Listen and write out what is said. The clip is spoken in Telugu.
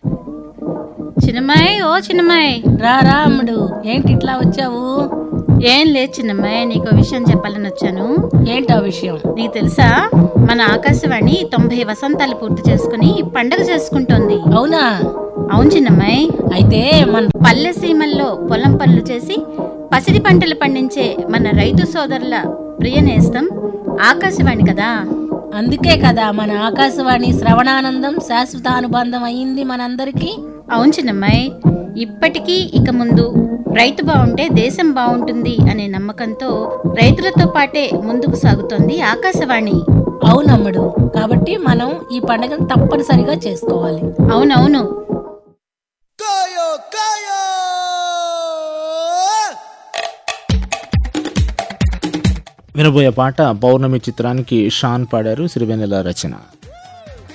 చిన్నమ్మాయి ఓ చిన్నమ్మాయి రా రా అమ్ముడు ఏంటి ఇట్లా వచ్చావు ఏం లేదు చిన్నమ్మాయి నీకు విషయం చెప్పాలని వచ్చాను ఏంటా విషయం నీకు తెలుసా మన ఆకాశవాణి తొంభై వసంతాలు పూర్తి చేసుకుని పండగ చేసుకుంటోంది అవునా అవును చిన్నమ్మాయి అయితే మన పల్లె సీమల్లో పొలం పనులు చేసి పసిడి పంటలు పండించే మన రైతు సోదరుల ప్రియ నేస్తం ఆకాశవాణి కదా అందుకే కదా మన ఆకాశవాణి శ్రవణానందం శాశ్వత అనుబంధం అయ్యింది మనందరికీ అవును చిన్నమ్మాయి ఇప్పటికీ ఇక ముందు రైతు బాగుంటే దేశం బాగుంటుంది అనే నమ్మకంతో రైతులతో పాటే ముందుకు సాగుతోంది ఆకాశవాణి అవునమ్ముడు కాబట్టి మనం ఈ పండుగను తప్పనిసరిగా చేసుకోవాలి అవునవును Caio, Caio! వినబోయే పాట పౌర్ణమి చిత్రానికి షాన్ పాడారు సిరివెన్నెల రచన